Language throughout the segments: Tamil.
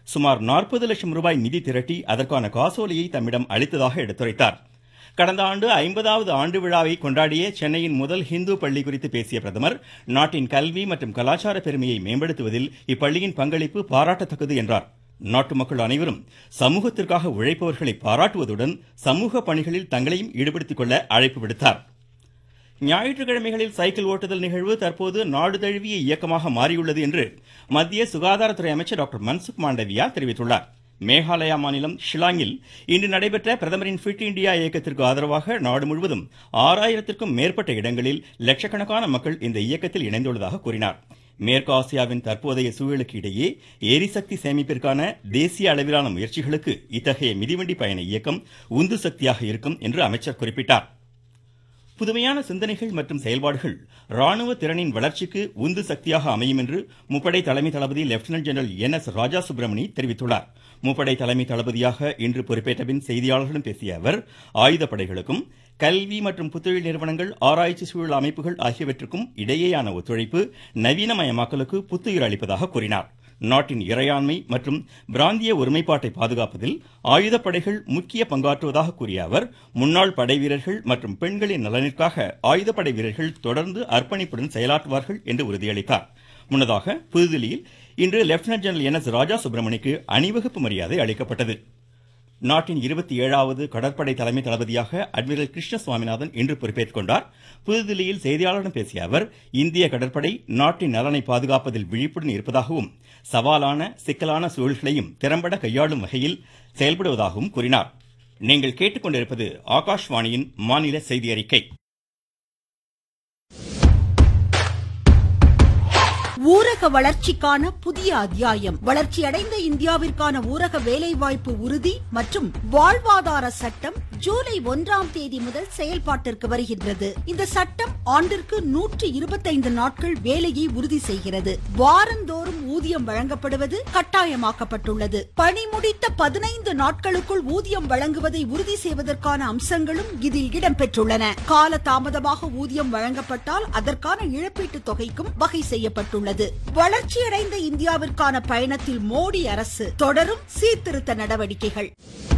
சுமார் நாற்பது லட்சம் ரூபாய் நிதி திரட்டி அதற்கான காசோலையை தம்மிடம் அளித்ததாக எடுத்துரைத்தார் கடந்த ஆண்டு ஐம்பதாவது ஆண்டு விழாவை கொண்டாடிய சென்னையின் முதல் ஹிந்து பள்ளி குறித்து பேசிய பிரதமர் நாட்டின் கல்வி மற்றும் கலாச்சார பெருமையை மேம்படுத்துவதில் இப்பள்ளியின் பங்களிப்பு பாராட்டத்தக்கது என்றார் நாட்டு மக்கள் அனைவரும் சமூகத்திற்காக உழைப்பவர்களை பாராட்டுவதுடன் சமூக பணிகளில் தங்களையும் ஈடுபடுத்திக் கொள்ள அழைப்பு விடுத்தார் ஞாயிற்றுக்கிழமைகளில் சைக்கிள் ஓட்டுதல் நிகழ்வு தற்போது நாடு தழுவிய இயக்கமாக மாறியுள்ளது என்று மத்திய சுகாதாரத்துறை அமைச்சர் டாக்டர் மன்சுக் மாண்டவியா தெரிவித்துள்ளார் மேகாலயா மாநிலம் ஷிலாங்கில் இன்று நடைபெற்ற பிரதமரின் ஃபிட் இண்டியா இயக்கத்திற்கு ஆதரவாக நாடு முழுவதும் ஆறாயிரத்திற்கும் மேற்பட்ட இடங்களில் லட்சக்கணக்கான மக்கள் இந்த இயக்கத்தில் இணைந்துள்ளதாக கூறினார் மேற்கு ஆசியாவின் தற்போதைய சூழலுக்கு இடையே எரிசக்தி சேமிப்பிற்கான தேசிய அளவிலான முயற்சிகளுக்கு இத்தகைய மிதிவண்டி பயண இயக்கம் உந்து சக்தியாக இருக்கும் என்று அமைச்சர் குறிப்பிட்டார் புதுமையான சிந்தனைகள் மற்றும் செயல்பாடுகள் ராணுவ திறனின் வளர்ச்சிக்கு உந்து சக்தியாக அமையும் என்று முப்படை தலைமை தளபதி lieutenant general N S Raja Subramani தெரிவித்துள்ளார் முப்படை தலைமை தளபதியாக இன்று பொறுப்பேற்ற பின் செய்தியாளர்களிடம் பேசிய அவர் ஆயுதப்படைகளுக்கும் கல்வி மற்றும் புத்தொழில் நிறுவனங்கள் ஆராய்ச்சி சூழல் அமைப்புகள் ஆகியவற்றுக்கும் இடையேயான ஒத்துழைப்பு நவீனமயமாக்கலுக்கு புத்துயிர் அளிப்பதாக கூறினார் நாட்டின் இறையாண்மை மற்றும் பிராந்திய ஒருமைப்பாட்டை பாதுகாப்பதில் ஆயுதப்படைகள் முக்கிய பங்காற்றுவதாக கூறிய அவர் முன்னாள் படை வீரர்கள் மற்றும் பெண்களின் நலனிற்காக ஆயுதப்படை வீரர்கள் தொடர்ந்து அர்ப்பணிப்புடன் செயலாற்றுவார்கள் என்று உறுதியளித்தார் முன்னதாக புதுதில்லியில் இன்று lieutenant general N S Raja சுப்பிரமணிக்கு அணிவகுப்பு மரியாதை அளிக்கப்பட்டது நாட்டின் இருபத்தி ஏழாவது கடற்படை தலைமை தளபதியாக அட்மிரல் கிருஷ்ண சுவாமிநாதன் இன்று பொறுப்பேற்றுக் கொண்டார் புதுதில்லியில் செய்தியாளர்களிடம் பேசிய அவர் இந்திய கடற்படை நாட்டின் நலனை பாதுகாப்பதில் விழிப்புடன் இருப்பதாகவும் சவாலான சிக்கலான சூழல்களையும் திறம்பட கையாளும் வகையில் செயல்படுவதாகவும் கூறினார் நீங்கள் கேட்டுக்கொண்டிருப்பது ஆகாஷ்வாணியின் மாநில செய்தி அறிக்கை ஊரக வளர்ச்சிக்கான புதிய அத்தியாயம் வளர்ச்சியடைந்த இந்தியாவிற்கான ஊரக வேலைவாய்ப்பு உறுதி மற்றும் வாழ்வாதார சட்டம் ஜூலை ஒன்றாம் தேதி முதல் செயல்பாட்டிற்கு வருகின்றது இந்த சட்டம் ஆண்டிற்கு நூற்று இருபத்தைந்து நாட்கள் வேலையை உறுதி செய்கிறது வாரந்தோறும் ஊதியம் வழங்கப்படுவது கட்டாயமாக்கப்பட்டுள்ளது பணி முடித்த பதினைந்து நாட்களுக்குள் ஊதியம் வழங்குவதை உறுதி செய்வதற்கான அம்சங்களும் இதில் இடம்பெற்றுள்ளன கால தாமதமாக ஊதியம் வழங்கப்பட்டால் அதற்கான இழப்பீட்டுத் தொகைக்கும் வகை செய்யப்பட்டுள்ளது உள்ளது வளர்ச்சியடைந்த இந்தியாவிற்கான பயணத்தில் மோடி அரசு தொடரும் சீர்திருத்த நடவடிக்கைகள்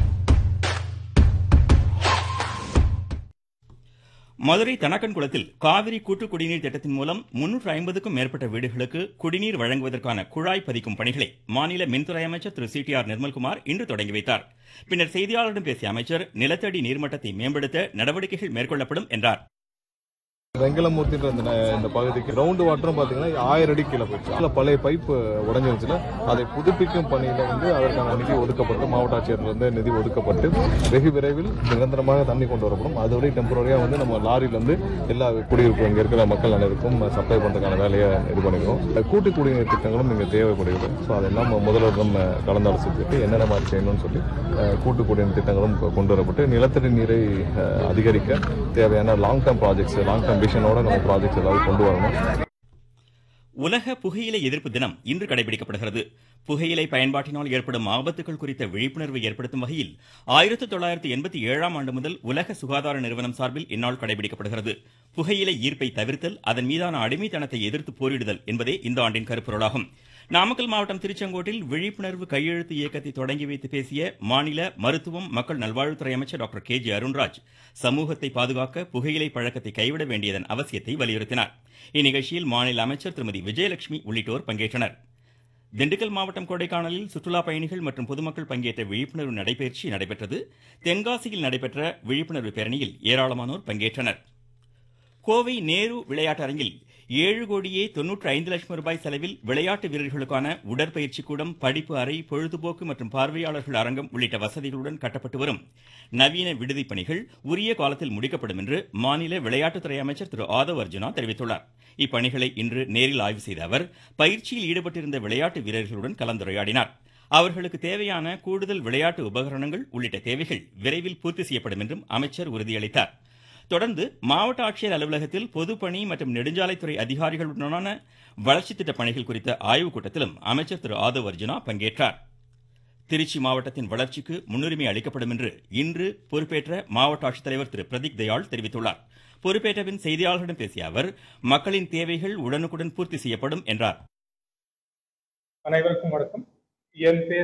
மதுரை தனக்கன்குளத்தில் காவிரி கூட்டு குடிநீர் திட்டத்தின் மூலம் முன்னூற்று ஐம்பதுக்கும் மேற்பட்ட வீடுகளுக்கு குடிநீர் வழங்குவதற்கான குழாய் பதிக்கும் பணிகளை மாநில மின்துறை அமைச்சர் Thiru C D R Nirmalkumar இன்று தொடங்கி வைத்தார் பின்னர் செய்தியாளர்களிடம் பேசிய அமைச்சர் நிலத்தடி நீர்மட்டத்தை மேம்படுத்த நடவடிக்கைகள் மேற்கொள்ளப்படும் என்றார் வெங்கலமூர்த்தின்ற இந்த இந்த பகுதிக்கு ரவுண்டு வாட்டரும் பாத்தீங்கன்னா ஆயிரம் அடி கீழே போயிடுச்சு அதுல பழைய பைப் உடஞ்சிருச்சுல அதை புதுப்பிக்கும் பணியில வந்து அதற்கான நிதி ஒதுக்கப்பட்டு மாவட்ட ஆட்சியர்ல இருந்து நிதி ஒதுக்கப்பட்டு வெகு விரைவில் நிரந்தரமாக தண்ணி கொண்டு வரப்படும் அதுவரை டெம்பரரியா வந்து நம்ம லாரியில இருந்து எல்லா குடியிருப்பு இங்க இருக்கிற மக்கள் அனைவருக்கும் சப்ளை பண்றதுக்கான வேலையை இது பண்ணிக்கிறோம் கூட்டு குடிநீர் திட்டங்களும் இங்க தேவைப்படுகிறது ஸோ அதெல்லாம் முதல்வர் நம்ம கலந்தாலோசித்துட்டு என்னென்ன மாதிரி செய்யணும்னு சொல்லி கூட்டு குடிநீர் திட்டங்களும் கொண்டு வரப்பட்டு நிலத்தடி நீரை அதிகரிக்க தேவையான long term projects long term விஷனோட நம்ம ப்ராஜெக்ட்ஸ் ஏதாவது கொண்டு வரணும் உலக புகையிலை எதிர்ப்பு தினம் இன்று கடைபிடிக்கப்படுகிறது புகையிலை பயன்பாட்டினால் ஏற்படும் ஆபத்துகள் குறித்த விழிப்புணர்வை ஏற்படுத்தும் வகையில் ஆயிரத்தி தொள்ளாயிரத்தி எண்பத்தி ஏழாம் ஆண்டு முதல் உலக சுகாதார நிறுவனம் சார்பில் இந்நாள் கடைபிடிக்கப்படுகிறது புகையிலை ஈர்ப்பை தவிர்த்தல் அதன் மீதான அடிமைத்தனத்தை எதிர்த்து போரிடுதல் என்பதே இந்த ஆண்டின் கருப்பொருளாகும் நாமக்கல் மாவட்டம் திருச்செங்கோட்டில் விழிப்புணர்வு கையெழுத்து இயக்கத்தை தொடங்கி வைத்து பேசிய மாநில மருத்துவம் மக்கள் நல்வாழ்வுத்துறை அமைச்சர் டாக்டர் கே ஜே அருண்ராஜ் சமூகத்தை பாதுகாக்க புகையிலை பழக்கத்தை கைவிட வேண்டியதன் அவசியத்தை வலியுறுத்தினார் இந்நிகழ்ச்சியில் மாநில அமைச்சர் திருமதி விஜயலட்சுமி உள்ளிட்டோர் பங்கேற்றனர் திண்டுக்கல் மாவட்டம் கொடைக்கானலில் சுற்றுலா பயணிகள் மற்றும் பொதுமக்கள் பங்கேற்ற விழிப்புணர்வு நடைபயிற்சி நடைபெற்றது தென்காசியில் நடைபெற்ற விழிப்புணர்வு பேரணியில் ஏராளமானோர் பங்கேற்றனர் கோவை நேரு விளையாட்டரங்கில் ஏழு கோடியே தொன்னூற்று ஐந்து லட்சம் ரூபாய் செலவில் விளையாட்டு வீரர்களுக்கான உடற்பயிற்சி கூடம் படிப்பு அறை பொழுதுபோக்கு மற்றும் பார்வையாளர்கள் அரங்கம் உள்ளிட்ட வசதிகளுடன் கட்டப்பட்டு வரும் நவீன விடுதி பணிகள் உரிய காலத்தில் முடிக்கப்படும் என்று மாநில விளையாட்டுத்துறை அமைச்சர் திரு ஆதவ் அர்ஜுனா தெரிவித்துள்ளார் இப்பணிகளை இன்று நேரில் ஆய்வு செய்த அவர் பயிற்சியில் ஈடுபட்டிருந்த விளையாட்டு வீரர்களுடன் கலந்துரையாடினார் அவர்களுக்கு தேவையான கூடுதல் விளையாட்டு உபகரணங்கள் உள்ளிட்ட தேவைகள் விரைவில் பூர்த்தி செய்யப்படும் என்றும் அமைச்சர் உறுதியளித்தார் தொடர்ந்து மாவட்ட ஆட்சியர் அலுவலகத்தில் பொதுப்பணி மற்றும் நெடுஞ்சாலைத்துறை அதிகாரிகளுடனான வளர்ச்சி திட்ட பணிகள் குறித்த ஆய்வுக் கூட்டத்திலும் அமைச்சர் திரு ஆதவ் அர்ஜுனா பங்கேற்றார் திருச்சி மாவட்டத்தின் வளர்ச்சிக்கு முன்னுரிமை அளிக்கப்படும் என்று இன்று பொறுப்பேற்ற மாவட்ட ஆட்சித்தலைவர் திரு பிரதீக் தயாள் தெரிவித்துள்ளார் பொறுப்பேற்ற பின் செய்தியாளர்களிடம் பேசிய அவர் மக்களின் தேவைகள் உடனுக்குடன் பூர்த்தி செய்யப்படும் என்றார் அனைவருக்கும் வணக்கம் என் பேர்